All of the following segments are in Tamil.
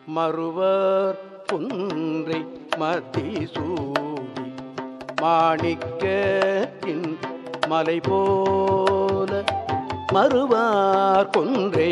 மறுவர் குன்றை மதிசூடி மாணிக்கத்தின் மலை போல மறுவார் கொன்றை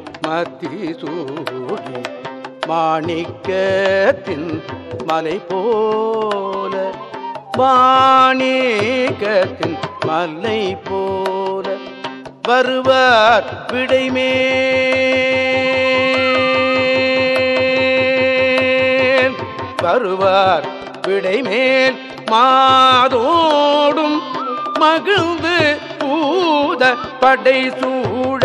மதிசூடி மாணிக்கத்தின் மலை போல மாணிக்கத்தின் மலை போல வருவார் விடைமேல் வருவார் விடைமேல் மாதோடும் மகிழ்ந்து பூத படை சூட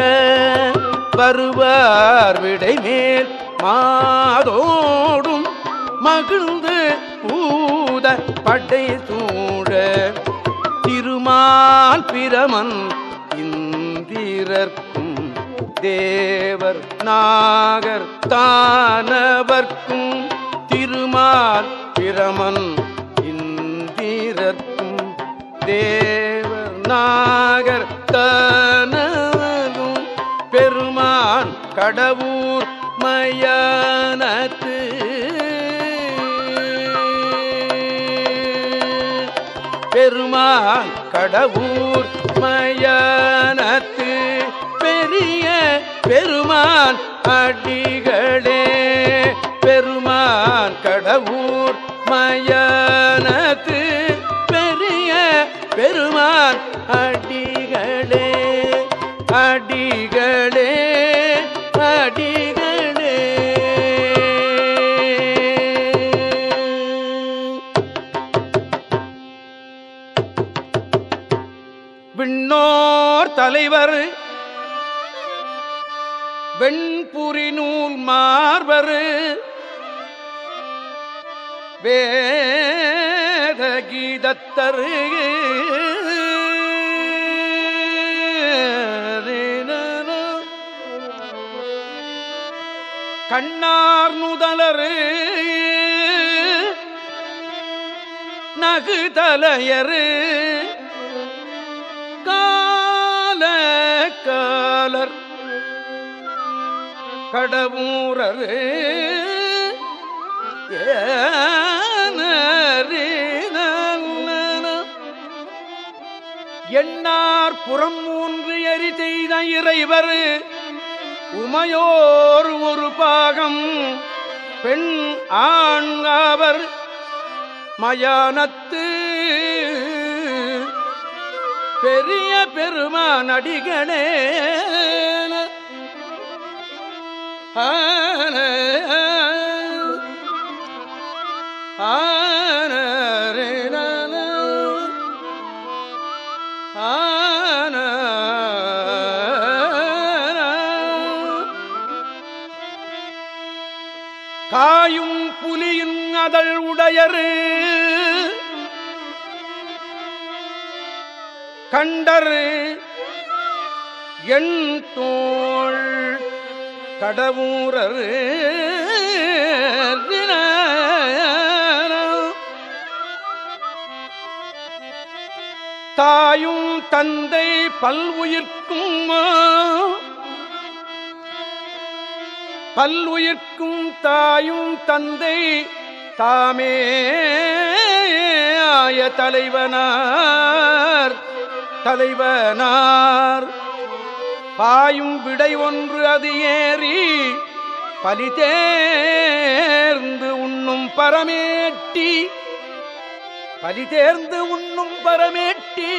வருவார் விடைமேல் மாதோடும் மகிழ்ந்து பூத படை சூட திருமால் பிரமன் இந்திரர்க்கும் தேவர் நாகர் தானவர்க்கும் திருமால் பிரமன் இந்திரர்க்கும் தேவர் நாகர் தானவரும் பெருமான் கடவுர் மயானத்து பெருமான் கடவுர் மயானத்து பெரிய பெருமான் அடிகளே பெருமான் கடவுர் மயானத்து பெரிய பெருமான் அடிகளே அடிகளே அடிகளே விண்ணோர் தலைவர் வெண்புரி நூல் மார்வர் வேத கீதத்தரு கண்ணார் நுதலரு நகுதலையரு கால காலர் கடவுரரு எண்ணார் புறம் மூன்று எரி செய்த இறைவர் உமையோர் ஒரு பாகம் பெண் ஆண் அவர் மயானத்து பெரிய பெருமான் அடிகளே ஆன ஆன ஆன காயும் புலியின் அதழ் உடையரு கண்டரு எண் தோள் கடவுரரு தாயும் தந்தை பல்வுயிர்க்கும் பல்லுயிர்க்கும் தாயும் தந்தை தாமே ஆய தலைவனார் தலைவனார் பாயும் விடை ஒன்று அது ஏறி பலி தேர்ந்து உண்ணும் பரமேட்டி பலி தேர்ந்து உண்ணும் பரமேட்டி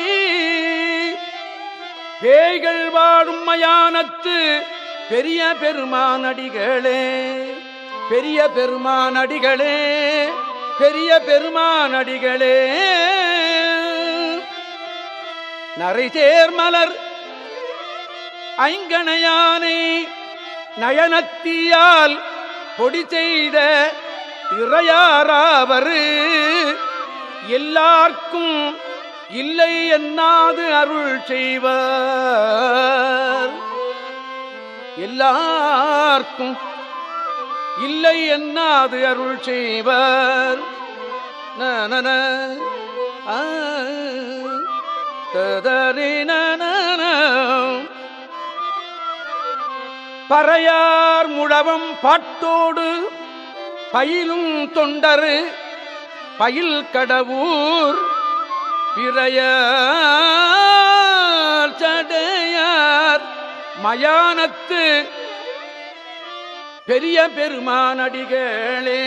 பேய்கள் வாழும் மயானத்து பெரிய பெருமானடிகளே பெரிய பெருமானடிகளே பெரிய பெருமானடிகளே நரை தேர்மலர் ஐங்கணையானை நயனத்தியால் பொடி செய்த இறையாராவர் எல்லார்க்கும் இல்லை என்னாது அருள் செய்வார் எல்லார்க்கும் இல்லை என்னாது அருள் செய்வார் நன ததறின பறையார் முழவம் பாட்டோடு பயிலும் தொண்டரு பயில் கடவுர் பிறைய சடையார் மயானத்து பெரிய பெருமானடிகளே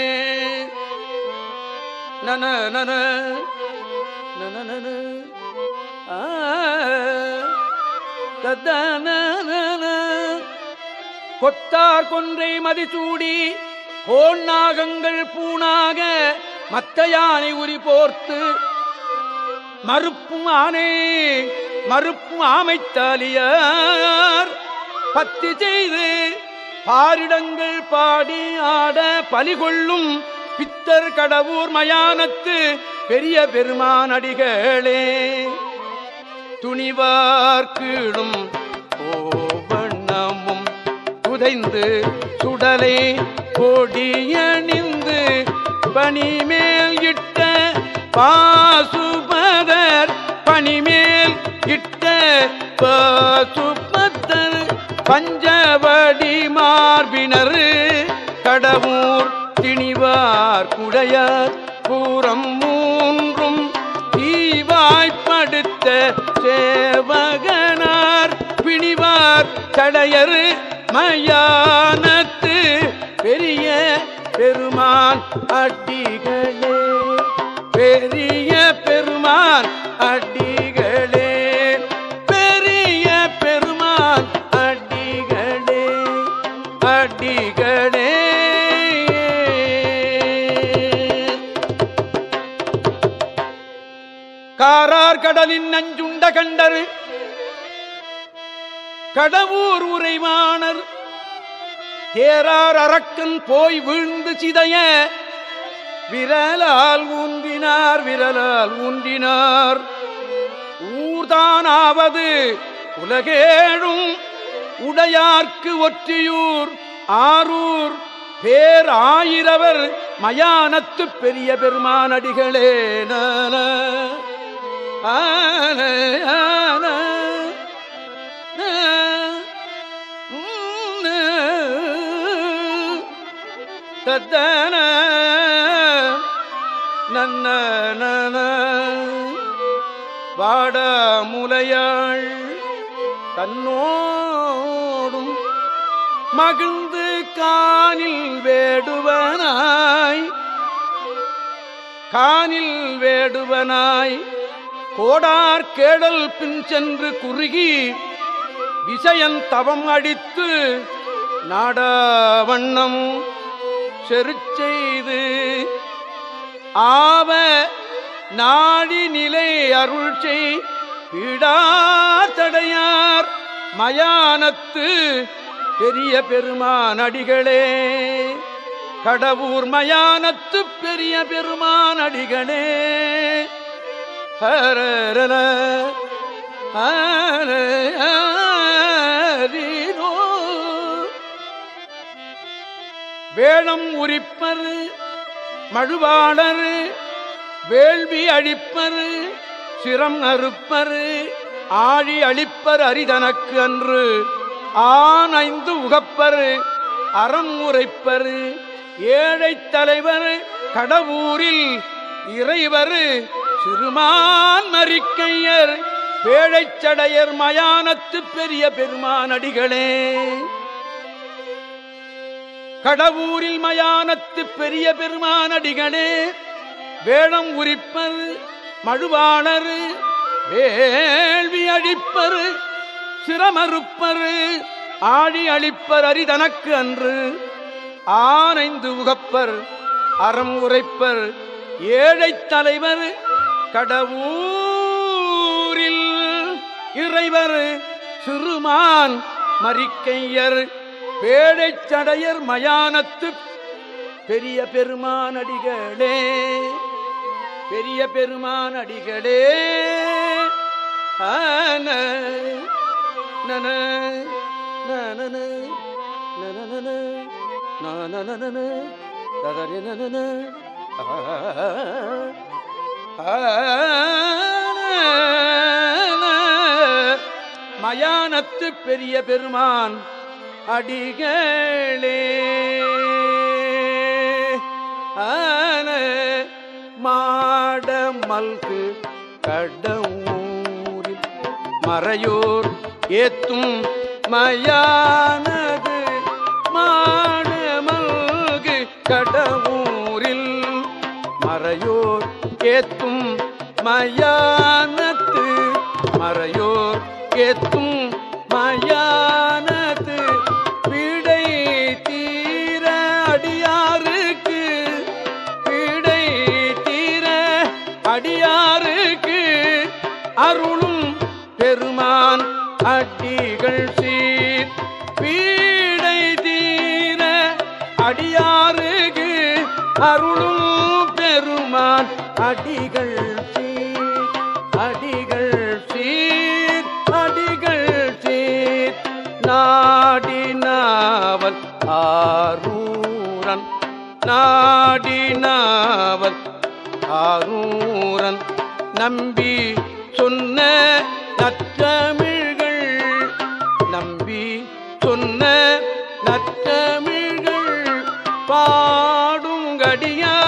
நன நன நன நன ஆ, தத்தன நன. கொத்தார் கொன்றை மதிசூடி கோன் நாகங்கள் பூணாக மத்த யானை உரி போர்த்து மறுப்பும் ஆனே மறுப்பும் ஆமைத்தாலியார் பத்தி செய்து பாரிடங்கள் பாடி ஆட பலிகொள்ளும் பித்தர் கடவுர் மயானத்து பெரிய பெருமானடிகளே துணிவார்கீழும் கோவண்ணமும் புதைந்து சுடலை கொடியணிந்து பனிமேல் இட்ட பாசுபதர் பனிமேல் இட்ட பாசுபதர் பஞ்சவடி மார்பினர் கடவுர் திணிவார் குடையார் பூரம் மூன்றும் தீவாய்ப்படுத்த சேவகனார் பிணிவார் தடையர் மயானத்து பெரிய பெருமான் அடிகளே பெரிய பெருமான் அடிகளே பெரிய பெருமான் அடிகளே அடிகளே காரார் கடலின் நஞ்சுண்ட கண்டரு கடவுர் உரைவாணர் தேரார் அரக்கன் போய் வீழ்ந்து சிதைய விரலால் ஊன்றினார் விரலால் ஊன்றினார் ஊர்தானாவது உலகேழும் உடையார்க்கு ஒற்றியூர் ஆரூர் பேர் ஆயிரவர் மயானத்து பெரிய பெருமானடிகளே நான ஆன ஆன தத்தன நன்ன நன வாட முலையாள் தன்னோடும் மகிழ்ந்து கானில் வேடுவனாய் கானில் வேடுவனாய் கோடார் கேடல் பின் சென்று குறுகி விசயன் தவம் அடித்து நாடவண்ணம் செருச்செய்து ஆவ நாடி நிலை அருள் செய் தடையார் மயானத்து பெரிய பெருமானடிகளே கடவுர் மயானத்து பெரிய பெருமானடிகளே ஹரரன ஹரீனோ. வேளம் உரிப்பர் மழுவாளர் வேள்வி அழிப்பர் சிரம் அறுப்பர் ஆழி அழிப்பர் அரிதனக்கு அன்று ஆனைந்து உகப்பர் அறம் உரைப்பர் ஏழைத் தலைவர் கடவுரில் இறைவர் சிறுமான் மறிக்கையர் பேழைச் சடையர் மயானத்து பெரிய பெருமானடிகளே கடவுரில் மயானத்து பெரிய பெருமானடிகளே வேளம் உரிப்பர் மழுவாளர் வேள்வி அழிப்பர் சிரமறுப்பர் ஆழி அழிப்பர் அரிதனக்கு அன்று ஆனைந்து உகப்பர் அறம் உரைப்பர் ஏழைத் தலைவர் கடவுரில் இறைவர் சிறுமான் மறிக்கையர் பேழைச் சடையர் மயானத்து பெரிய பெருமானடிகளே பெரிய பெருமானடிகளே ஆன நன நனன நனனன நானனன ததரி நனன மயானத்து பெரிய பெருமான் அடிகளே மல்கு கடவுரில் மறையோர் ஏத்தும் மயானது மாடமல்கு கடவுரில் மறையோர் ஏத்தும் மயானத்து மறையோர் ஏத்தும் மயானத்து விடை தீர அடியாருக்கு விடை தீர அடியாருக்கு அருளும் பெருமான் அடிகள் சீர் பீடை தீர அடியாருக்கு அருளும் பெருமான் அடிகள் சீர் அடிகள் சீர் அடிகள் சீர் நாடி நாவல் ஆரூரன் நாடி நாவல் ஆரூரன் நம்பி சொன்ன நற்றமிழ்கள் நம்பி சொன்ன நற்றமிழ்கள் பாடுங்கடியா